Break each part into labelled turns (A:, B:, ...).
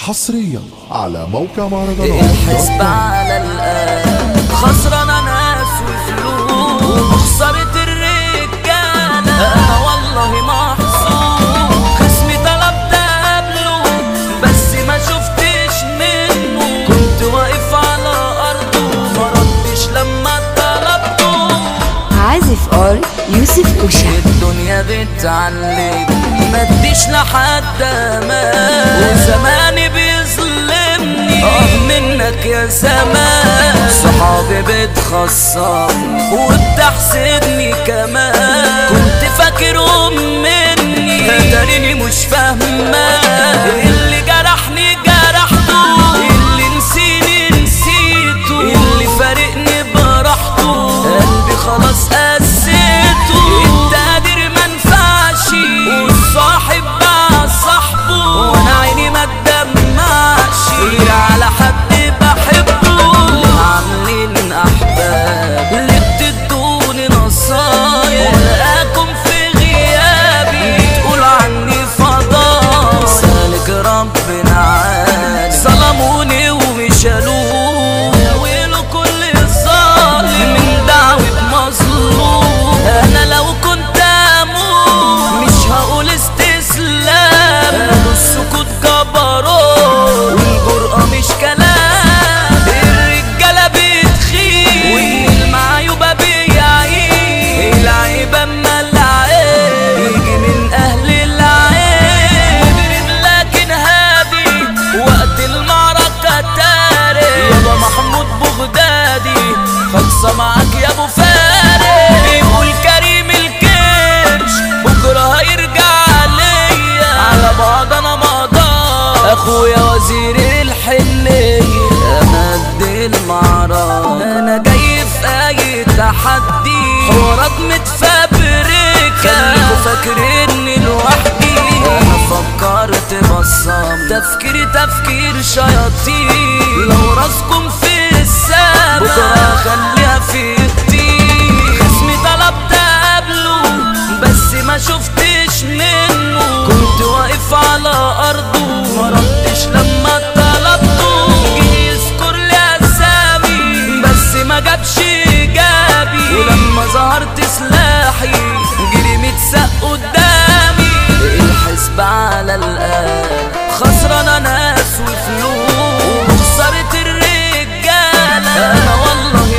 A: حصريا على موقع مهرجانات
B: الحسب على الآن خسرانة ناس وفلوس وخسرت الرجالة أنا والله محظوظ خصمي طلبت قبله بس ما شفتش منه كنت واقف على أرضه ما ردش لما طلبته
C: عازف ار يوسف اوشا
B: الدنيا بتعلم ما اديش لحد امان وزماني بيظلمني اه منك يا زمان صحابي بتخصم وبتحسدني كمان كنت فاكرهم مني تاريني مش فاهمة اللي جرحني جرحته اللي نسيني نسيته اللي فارقني براحته قلبي خلاص قسيته التقدير منفعش والصاحب باع صاحبه وانا عيني ما تدمعش غير على حد بحبه اللي عاملين احباب اللي بتدوني نصايح ولقاكم في غيابي تقول عني فضايح سالك ربنا عالي ظلموني ومشالوه ويلو كل الظالم من دعوة مظلوم انا لو كنت اموت مش هقول استسلام انا السكوت جبروت والجرأة مش كلام الرجالة بتخيل والمعيوبة بيعيب العيب اما العيب يجي من اهل العيب مجرم لكن هادي وقت المعركة تاري يابا محمود بغدادي خلصة معاك يا ابو فارس بيقول كريم الكرش بكرة هيرجع ليا على بعض انا مقدر اخويا وزير الحنية انا قد المعرض انا جاي في اي تحدي حوارات متفبركة خليكوا فاكريني لوحدي انا فكرت بصام تفكيري تفكير شياطين لو راسكم في السما بكره خليها في الطين خصمي طلبت قبله بس ما شفتش منه كنت واقف على ارضه ما ردش لما طلبته جه يذكر لي اسامي بس ما جابش ايجابي ولما ظهرت سلاحي جري متسق قدامي الحسب على الآن خسرانة ناس وفلوس وخسرت الرجالة أنا والله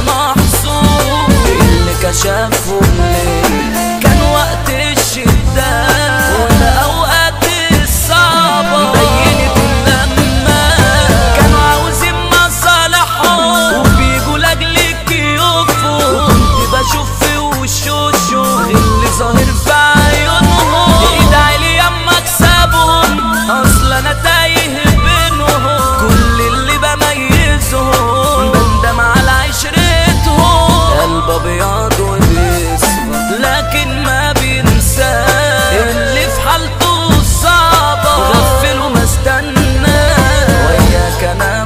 B: محظوظ اللي كشفهم ليه كان وقت الشدة ولا أوقات الصعبة بينت لما كانوا عاوزين مصالحهم وبيجوا لأجلك يقفوا وكنت بشوف في وشوشهم اللي ظاهر في عيونهم ادعي لي اما اكسبهم اصل انا تايه بينهم كل اللي بميزهم بندم على عشرتهم قلب ابيض وبيصفى لكن ما بينسى اللي في حالته صعبة غفل وما استنى وياك انا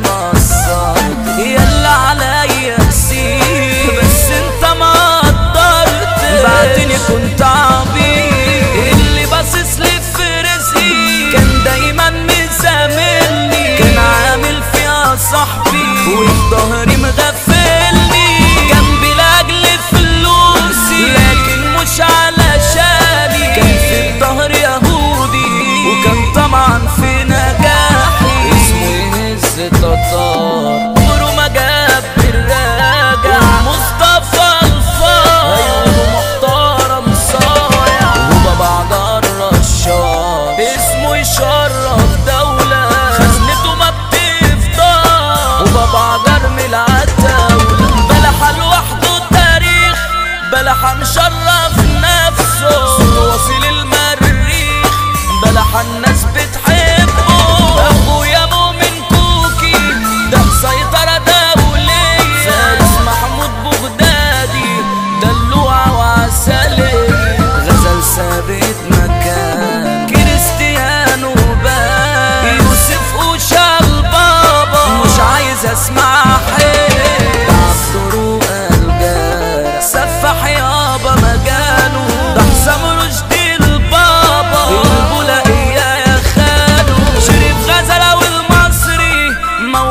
B: مقصرت يلا عليا نسيت بس انت ما قدرت بعدني كنت عبيط اللي باصص لي في رزقي كان دايما مسامر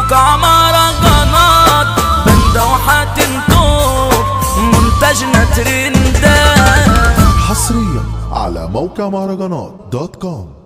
B: موقع مهرجانات بندة وحتنتوب منتجنا ترندات
A: حصريا على موقع مهرجانات دوت كوم